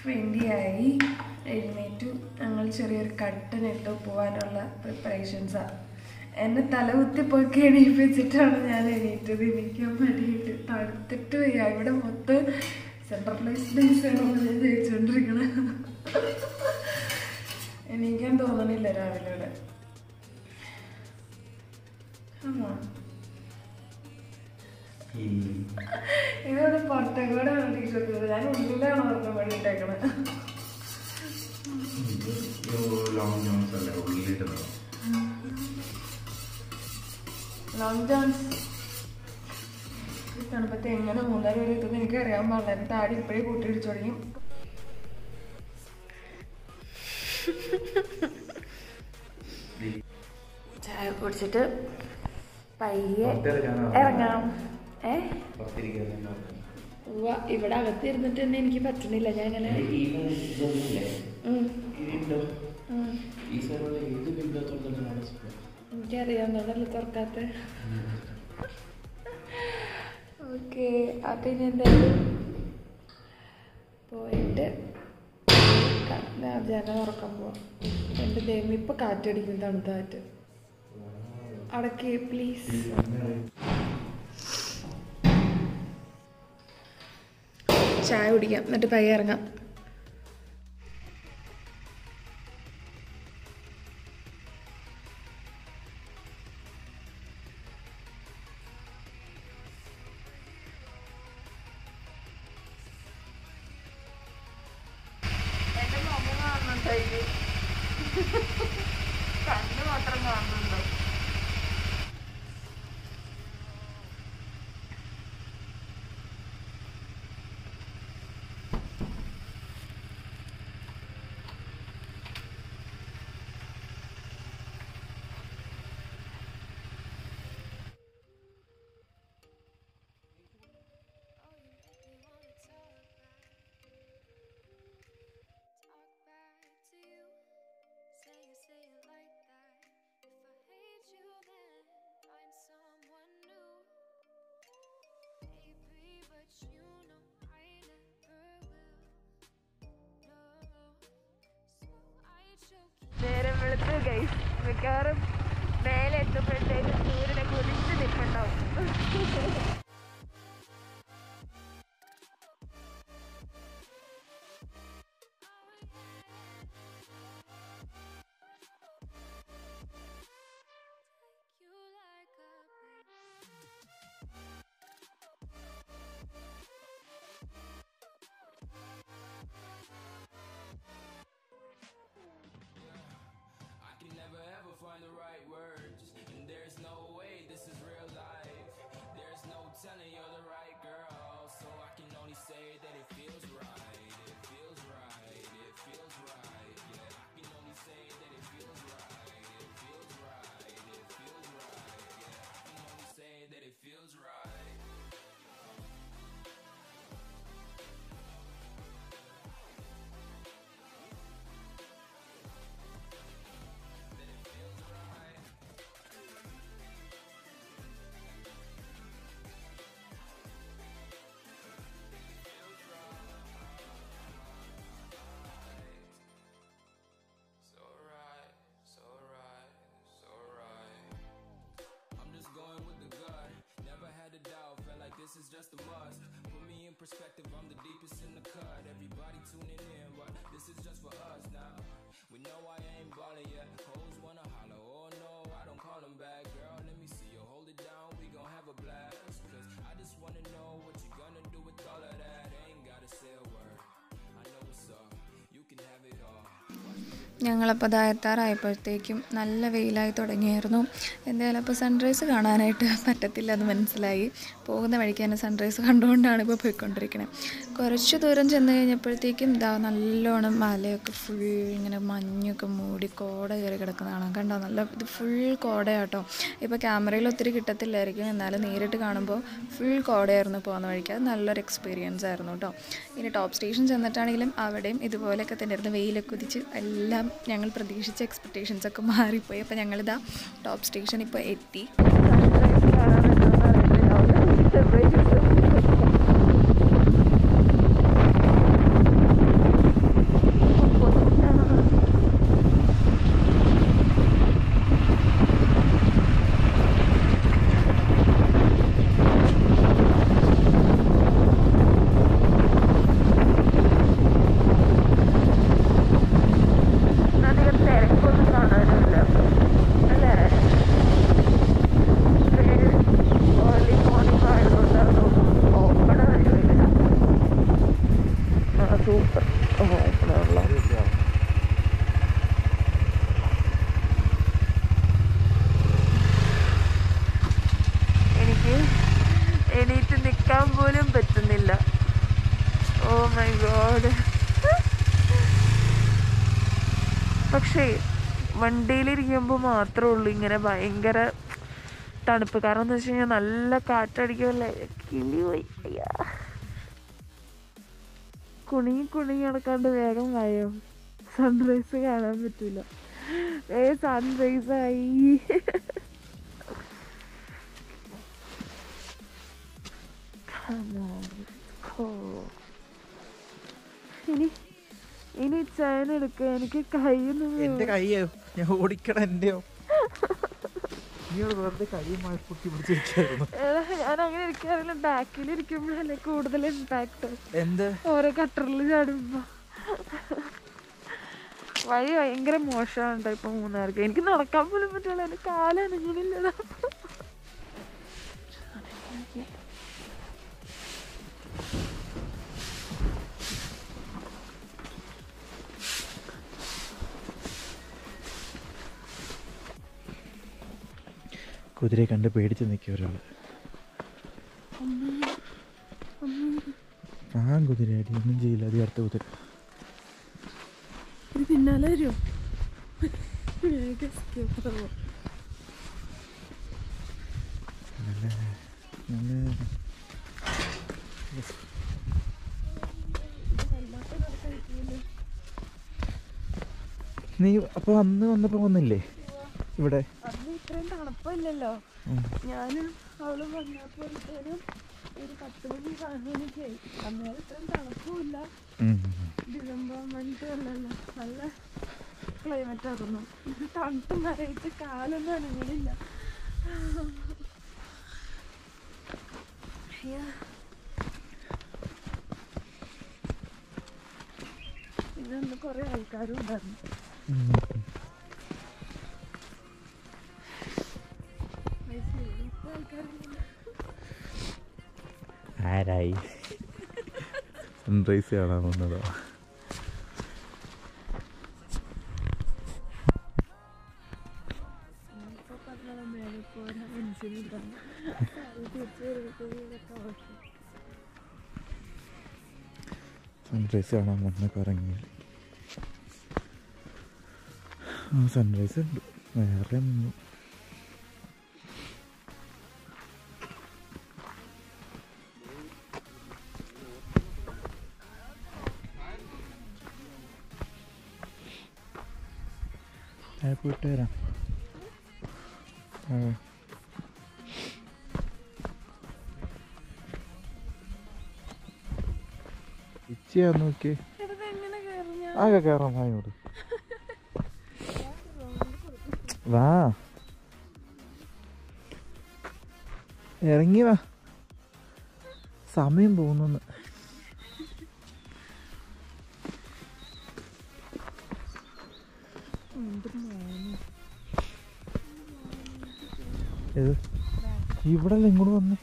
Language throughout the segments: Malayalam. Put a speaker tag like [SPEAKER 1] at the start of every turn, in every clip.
[SPEAKER 1] ട്വൻറ്റി ആയി എഴുന്നേറ്റു ഞങ്ങൾ ചെറിയൊരു കട്ടനിട്ട് പോകാനുള്ള പ്രിപ്പറേഷൻസാണ് എന്നെ തലകുത്തി പൊക്കി എണീപ്പിച്ചിട്ടാണ് ഞാൻ എണീറ്റത് എണീക്കാൻ വേണ്ടിയിട്ട് തടുത്തിട്ട് വയ്യ ഇവിടെ മൊത്തം സെൻട്രലൈസ് ബേസ് ആണോ ഞാൻ ജയിച്ചുകൊണ്ടിരിക്കണേ എണീക്കാൻ തോന്നണില്ല രാവിലെ ഇവിടെ ആണോ ഇതോടെ പുറത്തേക്കൂടെ ടീഷർട്ട് ഞാൻ ഉള്ളിലാണ് ഓർമ്മ വേണ്ടിയിട്ടേക്കണേ
[SPEAKER 2] ലോങ് ജോൺസ് അല്ലേ ഉള്ളിലിട്ടത്
[SPEAKER 1] ലോങ് ജോൺസ് ഈ തണുപ്പത്ത് എങ്ങനെ മൂന്നാല് പേര് എത്തുമെന്ന് എനിക്ക് അറിയാൻ പാടില്ല എൻ്റെ താടി ഇപ്പോഴേ കൂട്ടിയിടിച്ചു തുടങ്ങി ചായ കുടിച്ചിട്ട് പയ്യെ
[SPEAKER 2] പുറത്തിറങ്ങാനോ?
[SPEAKER 1] ഇറങ്ങാം ഏ
[SPEAKER 2] പുറത്തിരിക്കുന്നത്
[SPEAKER 1] ഉവ്വ, ഇവിടെ അകത്ത് ഇരുന്നിട്ട് തന്നെ എനിക്ക് പറ്റണില്ല ഞാൻ ഇങ്ങനെ ഉം, ഉം.
[SPEAKER 3] ഈ സെർവറിൽ ഏത് വിൻഡോ തുറന്നിട്ടാണ് സുഖം
[SPEAKER 1] എനിക്കറിയാവുന്നതല്ലേ തുറക്കാത്ത ഓക്കെ അപ്പം ഇനി എന്തായാലും പോയിട്ട് ക- ഞാൻ ജനം ഉറക്കാൻ പോവാം എൻ്റെ ദൈവം ഇപ്പം കാറ്റടിക്കും തണുത്ത കാറ്റ് അടക്കി പ്ലീസ് ചായ കുടിക്കാം എന്നിട്ട് പയ്യെ ഇറങ്ങാം എന്റെ മുഖം കാണുന്നുണ്ടോ ഇത് കണ്ണ് മാത്രം കാണുന്നുണ്ടോ
[SPEAKER 4] Talk back to you. Say you say it like that. If I hate you, then find someone new. Maybe, but you know I never will. No. So I choke you.
[SPEAKER 1] നേരം വെളുത്ത് ഗൈസ് മിക്കവാറും മേലെ എത്തുമ്പോഴത്തേക്ക് സൂര്യനെ കുതിച്ച് നിൽപ്പുണ്ടാവും
[SPEAKER 4] Take you like a baby.
[SPEAKER 3] I can never ever find the right words. And there's no way this is real life. There's no telling you're the right girl. So I can only say that it feels right. It feels right. It feels right. Yeah, I can only say that it feels right. It feels right. It feels right. Yeah, I can only say that it feels right. That it feels right. So right, so right, so right. I'm just going with the gut. Never had a doubt, felt like this is just a must. Put me in perspective, I'm the deepest in the cut. Everybody tuning in, but this is just for us now. We know I ain't ballin' yet. Hoes wanna holler, oh no, I don't call them back. Girl, let me see you hold it down, we gon' have a blast. Cause I just wanna know what you gonna do with all of that. Ain't gotta say a word. I know what's up, you can have it all.
[SPEAKER 1] ഞങ്ങളപ്പോൾ ഇതാ എത്താറായപ്പോഴത്തേക്കും നല്ല വെയിലായി തുടങ്ങിയായിരുന്നു എന്തായാലും അപ്പോൾ സൺറൈസ് കാണാനായിട്ട് പറ്റത്തില്ല എന്ന് മനസ്സിലായി പോകുന്ന വഴിക്ക് തന്നെ സൺറൈസ് കണ്ടുകൊണ്ടാണ് ഇപ്പോൾ പോയിക്കൊണ്ടിരിക്കുന്നത് കുറച്ച് ദൂരം ചെന്ന് കഴിഞ്ഞപ്പോഴത്തേക്കും ഇതാ നല്ലോണം മലയൊക്കെ ഫുൾ ഇങ്ങനെ മഞ്ഞൊക്കെ മൂടി കോട കയറി കിടക്കുന്ന കാണാം കണ്ടോ നല്ല ഇത് ഫുൾ കോടയാട്ടോ ഇപ്പോൾ ക്യാമറയിൽ ഒത്തിരി കിട്ടത്തില്ലായിരിക്കും എന്നാലും നേരിട്ട് കാണുമ്പോൾ ഫുൾ കോടയായിരുന്നു പോകുന്ന വഴിക്ക് അത് നല്ലൊരു എക്സ്പീരിയൻസ് ആയിരുന്നു കേട്ടോ ഇനി ടോപ്പ് സ്റ്റേഷൻ ചെന്നിട്ടാണെങ്കിലും അവിടെയും ഇതുപോലെയൊക്കെ തന്നെയായിരുന്നു വെയിലൊക്കെ ഉദിച്ച് എല്ലാം ഞങ്ങൾ പ്രതീക്ഷിച്ച എക്സ്പെക്റ്റേഷൻസ് ഒക്കെ മാറിപ്പോയി അപ്പോൾ ഞങ്ങളിതാ ടോപ്പ് സ്റ്റേഷൻ ഇപ്പോൾ എത്തി നിൽക്കാൻ പോലും പറ്റുന്നില്ല ഓ മൈ ഗോഡ് പക്ഷേ വണ്ടിയിലിരിക്കുമ്പോൾ മാത്രമേ ഉള്ളൂ ഇങ്ങനെ ഭയങ്കര തണുപ്പ് കാരണം എന്ന് വെച്ച് കഴിഞ്ഞാൽ നല്ല കാറ്റടിക്കുമല്ലേ കിളി പോയി അയ്യാ കുണുങ്ങി കുണുങ്ങി നടക്കാണ്ട് വേഗം വായോ സൺറൈസ് കാണാൻ പറ്റില്ല ഏ സൺറൈസ് ആയി Come on, let's go. ഇനി ഇനി ചൈന എടുക്കുക എനിക്ക് കയ്യിൽ
[SPEAKER 5] എന്റെ കയ്യോ ഞാൻ ഓടിക്കണം എന്റെയോ നീ വെറുതെ കൈ പൊട്ടി പിടിച്ചിരിക്കായിരുന്നു
[SPEAKER 1] ഞാൻ അങ്ങനെ ഇരിക്കാറില്ല ബാക്കിൽ ഇരിക്കുമ്പോഴല്ലേ കൂടുതൽ ഇമ്പാക്ട്
[SPEAKER 5] എന്ത്
[SPEAKER 1] ഓരോ കട്ടറിൽ ചാടുമ്പോ വഴി ഭയങ്കര മോശമാണ് ഇപ്പൊ മൂന്നാർക്ക് എനിക്ക് നടക്കാൻ പോലും പറ്റില്ല എന്റെ കാലനങ്ങണില്ലടാ
[SPEAKER 5] കുതിരയെ കണ്ട് പേടിച്ച് നിൽക്കുക ഒരാള് ആ കുതിരയാടി ഒന്നും ചെയ്യില്ല അത് അടുത്ത കുതിര
[SPEAKER 1] ഇത് പിന്നാലെ വരുമോ വേഗം escape ആവോ.
[SPEAKER 5] നല്ല നല്ല നീ അപ്പൊ അന്ന് വന്നപ്പോ വന്നില്ലേ ഇവിടെ
[SPEAKER 1] അന്ന് ഇത്രയും തണുപ്പില്ലല്ലോ
[SPEAKER 5] ഉം.
[SPEAKER 1] ഞാനും അവളും വന്നപ്പോഴത്തേനും ഒരു പത്ത് മണി പതിനൊക്കെ ആയി അന്നേരം ഇത്രയും തണുപ്പുമില്ല
[SPEAKER 5] ഉം.
[SPEAKER 1] ഡിസംബർ മന്ത് അല്ലല്ലോ നല്ല ക്ലൈമറ്റ് ആയിരുന്നു തണുപ്പ് നിറയിട്ട് കാലൊന്നും അനങ്ങണില്ല അയ്യോ. പിന്നെ അന്ന് കുറെ ആൾക്കാരും ഉണ്ടായിരുന്നു
[SPEAKER 5] ഉം.
[SPEAKER 1] മൈസൂരിൽ ഇപ്പൊ ആൾക്കാരില്ല
[SPEAKER 5] ആരായി സൺറൈസ് കാണാൻ വന്നതോ
[SPEAKER 1] ഇപ്പൊ പറഞ്ഞ മേലെ പോരാ മനുഷ്യനിട്ടാണ് തിരിച്ചു വരുമ്പോഴത്തേക്കും ആവശ്യം
[SPEAKER 5] സൺറൈസ് കാണാൻ വന്ന കറങ്ങി ആ സൺറൈസ് ഉണ്ട് വേറെ ഒന്നും ഞാൻ പോയിട്ട് വരാം ആ. ഇച്ചിയാ നോക്കിയേ
[SPEAKER 1] ഇത് എങ്ങനെ കയറുഞ്ഞ
[SPEAKER 5] ആകെ കയറാം വാ ഇങ്ങോട്ട് വാ ഇറങ്ങി വാ സമയം പോകുന്നു ഏത് ഇവിടെ അല്ല ഇങ്ങോട്ട് വന്നേ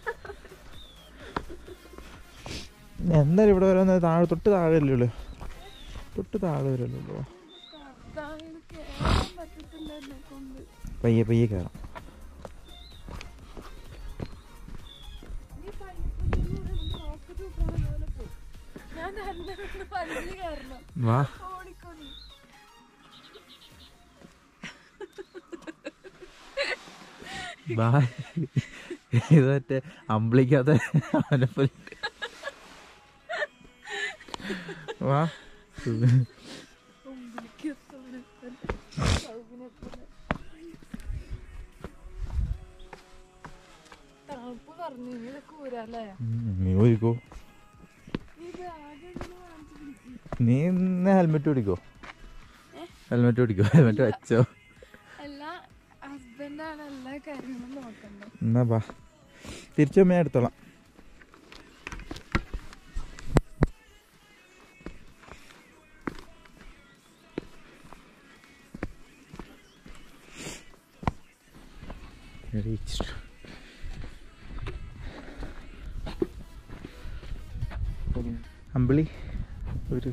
[SPEAKER 5] എന്തായാലും ഇവിടെ വരാൻ താഴെ തൊട്ട് താഴെ അല്ലേ ഉള്ളു തൊട്ട് താഴെ വരല്ലോ
[SPEAKER 1] കയറാൻ പറ്റത്തില്ല എന്നെ കൊണ്ട്
[SPEAKER 5] പയ്യെ പയ്യെ കയറാം
[SPEAKER 1] നീ പയ്യപ്പയ്യെന്ന് പറയുമ്പോ നോക്ക് തൂക്കണ പോലെ പോയി. ഞാൻ തന്നെ നിന്ന് വലിഞ്ഞ് കയറണം
[SPEAKER 5] വാ
[SPEAKER 1] ഓടിക്കൊണ്ട്
[SPEAKER 5] വാ ഇത് മറ്റേ അമ്പിളിക്കാത്ത അവനെ പോലെ വാ
[SPEAKER 1] ഉമ്പിളിക്കത്തോടെ സൗബിനെ പോലെ തണുപ്പ് പറഞ്ഞു ഇതൊക്കെ ഊരല്ലേ
[SPEAKER 5] ഉം, നീ ഒരുക്കോ
[SPEAKER 1] ഇത് ആകെ ഇങ്ങനെ വാങ്ങിച്ച് പിടിക്കും
[SPEAKER 5] നീ ഇന്ന് ഹെൽമെറ്റ് പിടിക്കോ ഹെൽമെറ്റ് പിടിക്കോ ഹെൽമെറ്റ് വെച്ചോ
[SPEAKER 1] എല്ലാ ഹസ്ബൻഡാണ് എല്ലാ കാര്യങ്ങളും നോക്കണ്ടത്
[SPEAKER 5] എന്നാ വാ തിരിച്ചു ഞാൻ എടുത്തോളാം Reached. അമ്പിളി ഒരു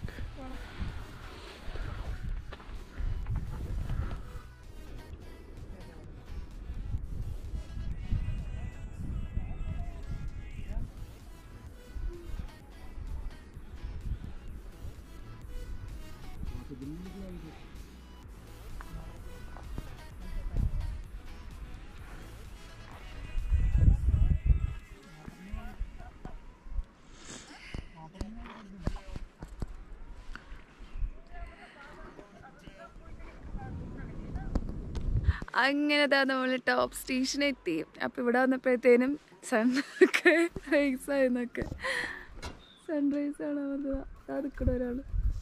[SPEAKER 1] അങ്ങനെ താ നമ്മൾ ടോപ്പ് സ്റ്റേഷൻ എത്തി അപ്പം ഇവിടെ വന്നപ്പോഴത്തേനും സൺ ഒക്കെ റൈസ് ആയിരുന്നൊക്കെ സൺറൈസ് ആണ് വന്നത് അത് കൂടെ ഒരാൾ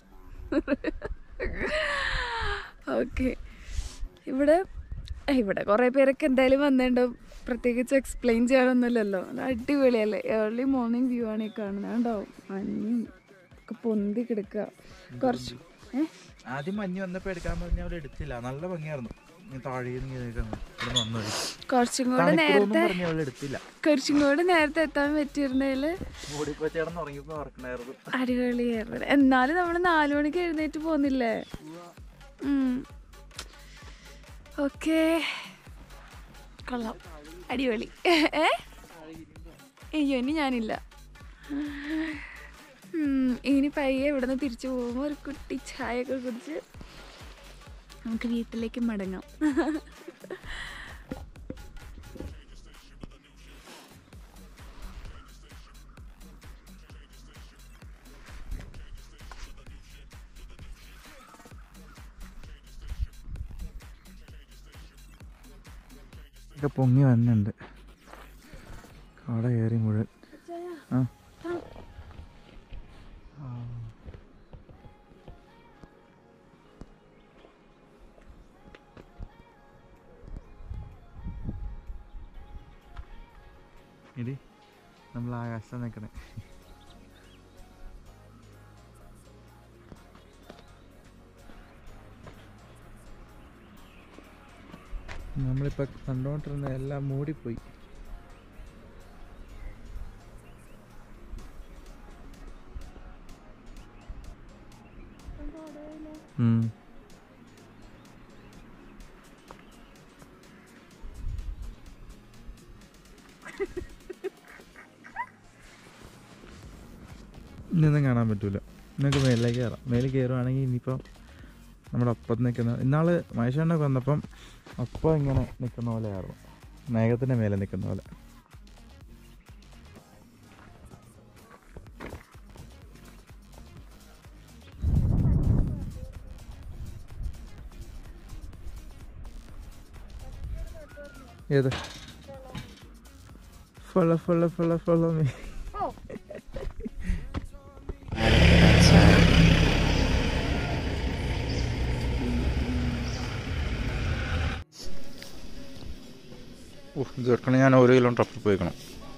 [SPEAKER 1] ഓക്കെ ഇവിടെ ഇവിടെ കുറേ പേരൊക്കെ എന്തായാലും വന്നിട്ടുണ്ടാവും പ്രത്യേകിച്ച് എക്സ്പ്ലെയിൻ ചെയ്യാനൊന്നുമില്ലല്ലോ അത് അടിപൊളിയല്ലേ ഏർലി മോർണിംഗ് വ്യൂ ആണ് ഈ കാണുന്നത് ഉണ്ടാവും മഞ്ഞും ഒക്കെ പൊന്തി കിടക്കുക കുറച്ച് ഏ
[SPEAKER 5] ആദ്യം മഞ്ഞ് വന്നപ്പോൾ എടുക്കാൻ പറഞ്ഞ അവൾ എടുത്തില്ല നല്ല ഭംഗിയായിരുന്നു ഈ താഴേന്ന് ഇങ്ങനെ നിൽക്കുന്നു. ഇവിടെ വന്നു വഴി.
[SPEAKER 1] കുറച്ചും കൂടെ
[SPEAKER 5] തണുക്കുമെന്നും
[SPEAKER 1] നേരത്തെ
[SPEAKER 5] പറഞ്ഞ് അവൾ എടുത്തില്ല
[SPEAKER 1] കുറച്ചും കൂടെ നേരത്തെ എത്താൻ പറ്റിയിരുന്നതിൽ
[SPEAKER 5] ഓടിപ്പോ ചേട്ടൻ ഉറങ്ങിപ്പോ ഉറക്കണായിരുന്നു
[SPEAKER 1] അടിപൊളിയായിരുന്നു എന്നാലും നമ്മൾ നാലു മണിക്ക് എഴുന്നേറ്റ് പോന്നില്ലേ ഓക്കെ കൊള്ളാം അടിപൊളി ഏ അയ്യോ ഇനി ഞാനില്ല ഉം, ഇനി പയ്യെ ഇവിടെ നിന്ന് തിരിച്ചു പോകുമ്പോൾ ഒരു കുട്ടി ചായ ഒക്കെ കുടിച്ച് നമുക്ക് വീട്ടിലേക്ക് മടങ്ങാം
[SPEAKER 5] ഒക്കെ പൊങ്ങി വന്നുണ്ട് കാട കയറി മുഴുവൻ ആ ആ. എടി നമ്മൾ ആകാശത്ത് നിൽക്കണേ നമ്മളിപ്പോൾ കണ്ടുകൊണ്ടിരുന്ന എല്ലാം മൂടിപ്പോയി ഉം. ഇനിയൊന്നും കാണാൻ പറ്റൂല നിങ്ങൾക്ക് മേലിലേക്ക് കയറാം മേലിൽ കയറുവാണെങ്കിൽ ഇനിയിപ്പോൾ നമ്മുടെ ഒപ്പം നിൽക്കുന്ന ഇന്നാള് മഹേഷണ്ണൊക്കെ വന്നപ്പം ഒപ്പം ഇങ്ങനെ നിൽക്കുന്ന പോലെയായിരുന്നു മേഘത്തിൻ്റെ മേലെ നിൽക്കുന്ന പോലെ ഏത് follow follow follow follow me ഓ ഇത് എടുക്കണേ ഞാൻ ഒരു കിലോ ട്രപ്പിൽ പോയിക്കണം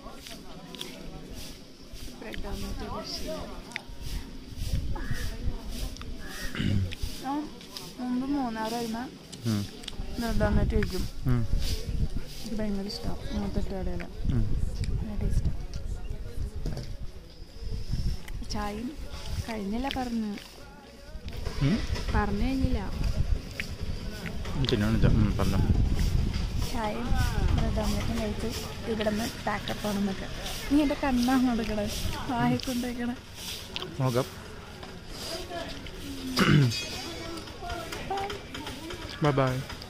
[SPEAKER 1] മുമ്പ് മൂന്നാർ വരുമ്പോൾ ബ്രെഡ് വയ്ക്കും എനിക്ക് ഭയങ്കര ഇഷ്ടമാണ് മൂത്തെട്ട് കടയില നല്ല ടേസ്റ്റ് ചായയും കഴിഞ്ഞില്ല പറഞ്ഞു പറഞ്ഞു കഴിഞ്ഞില്ല
[SPEAKER 5] പിന്നെ പറഞ്ഞു
[SPEAKER 1] ചായയും ബ്രെഡ് ഓംലെറ്റും കഴിച്ച് ഇവിടെ നിന്ന് പാക്കപ്പ് ആണെന്നൊക്കെ നീ എൻ്റെ കണ്ണാണ് കൊടുക്കണേ വായി കൊണ്ടുവയ്ക്കണേ
[SPEAKER 5] നോക്കാം ബൈ ബൈ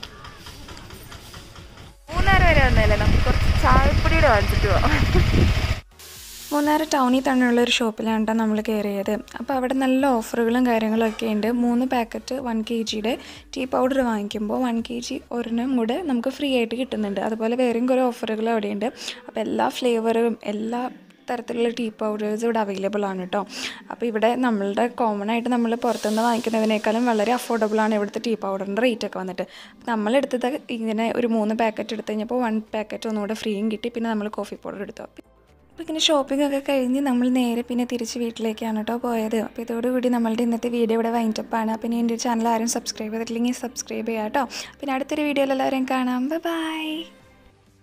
[SPEAKER 1] മൂന്നാർ വരെ വന്നല്ലേ നമുക്ക് കുറച്ച് ചായപ്പൊടിയുടെ വാങ്ങിച്ചിട്ട് പോവാം മൂന്നാർ ടൗണിൽ തന്നെയുള്ള ഒരു ഷോപ്പിലാണ് കേട്ടോ നമ്മൾ കയറിയത് അപ്പോൾ അവിടെ നല്ല ഓഫറുകളും കാര്യങ്ങളും ഒക്കെ ഉണ്ട് മൂന്ന് പാക്കറ്റ് വൺ കെ ജിയുടെ ടീ പൗഡർ വാങ്ങിക്കുമ്പോൾ വൺ കെ ജി ഒരെണ്ണം കൂടെ നമുക്ക് ഫ്രീ ആയിട്ട് കിട്ടുന്നുണ്ട് അതുപോലെ വേറെയും കുറേ ഓഫറുകൾ അവിടെയുണ്ട് അപ്പോൾ എല്ലാ ഫ്ലേവറും എല്ലാ തരത്തിലുള്ള ടീ പൗഡേഴ്സ് ഇവിടെ അവൈലബിൾ ആണ് കേട്ടോ അപ്പോൾ ഇവിടെ നമ്മളുടെ കോമൺ ആയിട്ട് നമ്മൾ പുറത്തുനിന്ന് വാങ്ങിക്കുന്നതിനേക്കാളും വളരെ അഫോർഡബിൾ ആണ് ഇവിടുത്തെ ടീ പൗഡറിൻ്റെ റേറ്റ് ഒക്കെ വന്നിട്ട് നമ്മളെടുത്തത് ഇങ്ങനെ ഒരു മൂന്ന് പാക്കറ്റ് എടുത്തു കഴിഞ്ഞപ്പോൾ വൺ പാക്കറ്റ് ഒന്നുകൂടെ ഫ്രീയും കിട്ടി പിന്നെ നമ്മൾ കോഫി പൗഡർ എടുത്തു അപ്പോൾ ഇങ്ങനെ ഷോപ്പിംഗ് ഒക്കെ കഴിഞ്ഞ് നമ്മൾ നേരെ പിന്നെ തിരിച്ച് വീട്ടിലേക്കാണ് കേട്ടോ പോയത് അപ്പോൾ ഇതോടുകൂടി നമ്മളുടെ ഇന്നത്തെ വീഡിയോ ഇവിടെ വൈൻഡപ്പാണ് പിന്നെ എൻ്റെ ചാനൽ ആരും സബ്സ്ക്രൈബ് ചെയ്തിട്ടില്ലെങ്കിൽ സബ്സ്ക്രൈബ് ചെയ്യാം കേട്ടോ പിന്നെ അടുത്തൊരു വീഡിയോയിൽ എല്ലാവരെയും കാണാം ബൈ